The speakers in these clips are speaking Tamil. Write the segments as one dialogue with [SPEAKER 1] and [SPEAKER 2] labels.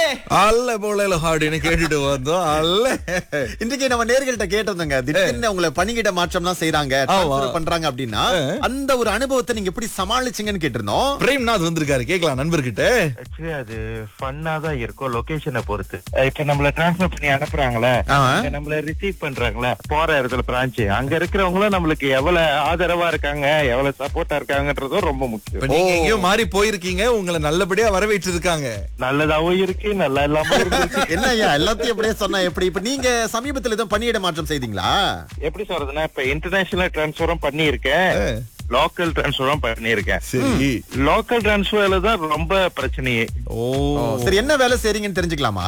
[SPEAKER 1] அல்ல போல ஹாடின்னு கேட்டுட்டு வந்தோம் அல்ல
[SPEAKER 2] இன்றைக்கு நம்ம நேர்கள்ட்ட கேட்டிருந்தோங்க திடீர்னு உங்களை பணியிட மாற்றம் தான் செய்யறாங்க transfer பண்றாங்க அப்படின்னா அந்த ஒரு அனுபவத்தை நீங்க எப்படி சமாளிச்சீங்கன்னு கேட்டிருந்தோம்
[SPEAKER 1] பிரேம்நாத் வந்திருக்காரு கேக்கலாம் நண்பர்கிட்ட
[SPEAKER 3] ஆக்சுவலி அது ஃபன்னா தான் இருக்கும் லொகேஷனை பொறுத்து அஹ் இப்ப நம்மள டிரான்ஸ்ஃபர் பண்ணி அனுப்புறாங்களே
[SPEAKER 2] ஆமா.
[SPEAKER 3] இங்க நம்மள ரிசீவ் பண்றாங்களே போற இடத்துல பிரான்ச் அங்க இருக்கிறவங்களும் நம்மளுக்கு எவ்வளவு ஆதரவா இருக்காங்க எவ்வளவு சப்போர்ட்டா இருக்காங்கன்றதும் ரொம்ப
[SPEAKER 1] இப்ப
[SPEAKER 3] முக்கியம்
[SPEAKER 1] நீங்க எங்கேயோ மாறி போயிருக்கீங்க உங்களை நல்லபடியா வரவேற்று இருக்காங்க
[SPEAKER 3] நல்லதாவும் இருக்கு நல்லா இல்லாம இருக்கு
[SPEAKER 2] என்ன ஐயா எல்லாத்தையும் அப்படியே சொன்னா எப்படி இப்ப நீங்க சமீபத்துல எதுவும் பணியிட மாற்றம் செய்தீங்களா
[SPEAKER 3] எப்படி சொல்றதுன்னா இப்ப இன்டர்நேஷனல் டிரான்ஸ்ஃபரும் பண்ணியிருக்கேன் லோக்கல் டிரான்ஸ்ஃபரும் பண்ணியிருக்கேன்
[SPEAKER 1] சரி
[SPEAKER 3] லோக்கல் டிரான்ஸ்ஃபர்ல தான் ரொம்ப பிரச்சனையே
[SPEAKER 1] ஓ
[SPEAKER 2] ஓ, சரி என்ன வேலை செய்றீங்கன்னு தெரிஞ்சுக்கலாமா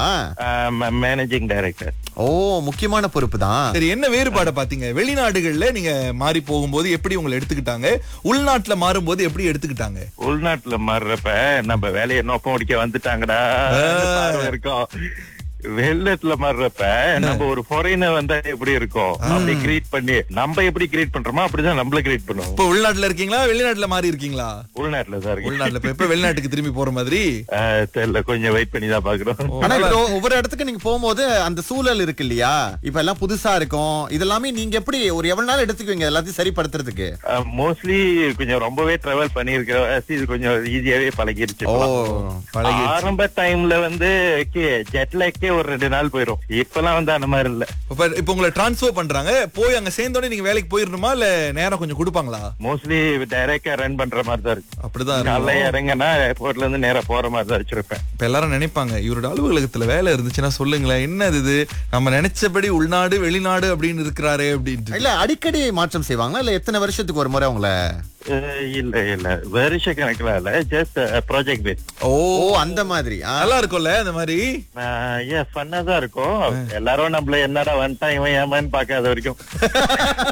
[SPEAKER 3] மேனேஜிங் டைரக்டர்
[SPEAKER 2] ஓ முக்கியமான பொறுப்பு தான்
[SPEAKER 1] சரி என்ன வேறுபாட பாத்தீங்க வெளிநாடுகள்ல நீங்க மாறி போகும்போது எப்படி உங்களை எடுத்துக்கிட்டாங்க உள்நாட்டுல மாறும்போது எப்படி எடுத்துக்கிட்டாங்க
[SPEAKER 3] உள்நாட்டுல மாறுறப்ப நம்ம வேலையை நோக்கம் முடிக்க வந்துட்டாங்கடா பார்வை இருக்கும் வெளிநாட்டுல மாறுறப்ப நம்ம ஒரு ஃபாரினர் வந்தா எப்படி இருக்கும் அப்படி கிரியேட் பண்ணி நம்ம எப்படி கிரியேட் பண்றோமோ அப்படிதான் நம்மள கிரியேட் பண்ணுவோம்
[SPEAKER 1] இப்ப உள்நாட்டுல இருக்கீங்களா வெளிநாட்டுல மாறி இருக்கீங்களா
[SPEAKER 3] உள்நாட்டுல தான் இருக்கு
[SPEAKER 1] உள்நாட்டுல இப்ப எப்ப வெளிநாட்டுக்கு திரும்பி போற மாதிரி
[SPEAKER 3] ஆஹ் தெரியல கொஞ்சம் வெயிட் பண்ணி தான் பாக்குறோம்
[SPEAKER 2] ஆனா இப்போ ஒவ்வொரு இடத்துக்கு நீங்க போகும்போது அந்த சூழல் இருக்கு இல்லையா இப்ப எல்லாம் புதுசா இருக்கும் இதெல்லாமே நீங்க எப்படி ஒரு எவ்வளவு நாள் எடுத்துக்குவீங்க எல்லாத்தையும் சரிப்படுத்துறதுக்கு
[SPEAKER 3] மோஸ்ட்லி கொஞ்சம் ரொம்பவே டிராவல் பண்ணிருக்க இது கொஞ்சம் ஈஸியாவே பழகிருச்சு
[SPEAKER 2] ஓ
[SPEAKER 1] பழகி
[SPEAKER 3] ஆரம்ப டைம்ல வந்து ஜெட்லேக்கே ஒரு ரெண்டு நாள் போயிரும் இப்பெல்லாம் வந்து அந்த மாதிரி இல்ல
[SPEAKER 1] இப்ப இப்ப உங்களை டிரான்ஸ்ஃபர் பண்றாங்க போய் அங்க சேர்ந்தோடனே நீங்க வேலைக்கு போயிடணுமா இல்ல நேரம் கொஞ்சம் கொடுப்பாங்களா
[SPEAKER 3] மோஸ்ட்லி டைரக்டா ரன் பண்ற மாதிரி தான் இருக்கு
[SPEAKER 1] அப்படிதான்
[SPEAKER 3] காலைல
[SPEAKER 1] இருக்கும்.
[SPEAKER 3] இறங்கினா ஏர்போர்ட்ல இருந்து நேரா போற மாதிரி தான் வச்சிருப்பேன்
[SPEAKER 1] இப்ப எல்லாரும் நினைப்பாங்க இவரோட அலுவலகத்துல வேலை இருந்துச்சுன்னா சொல்லுங்களேன் என்னது இது நம்ம நினைச்சபடி உள்நாடு வெளிநாடு அப்படின்னு இருக்கிறாரே அப்படின்ட்டு
[SPEAKER 2] இல்ல அடிக்கடி மாற்றம் செய்வாங்களா இல்ல எத்தனை வருஷத்துக்கு ஒரு முறை உங்களை
[SPEAKER 3] அஹ் இல்ல இல்ல வருஷ கணக்குல இல்ல ஜஸ்ட் ப்ராஜெக்ட் பேஸ்
[SPEAKER 1] ஓ
[SPEAKER 2] ஓ அந்த மாதிரி ஆ.
[SPEAKER 1] நல்லா இருக்கும்ல இந்த மாதிரி
[SPEAKER 3] ஏன் ஃபன்னா தான் இருக்கும் எல்லாரும் நம்மள என்னடா வந்துட்டான் இவன் ஏமான்னு பாக்காத வரைக்கும்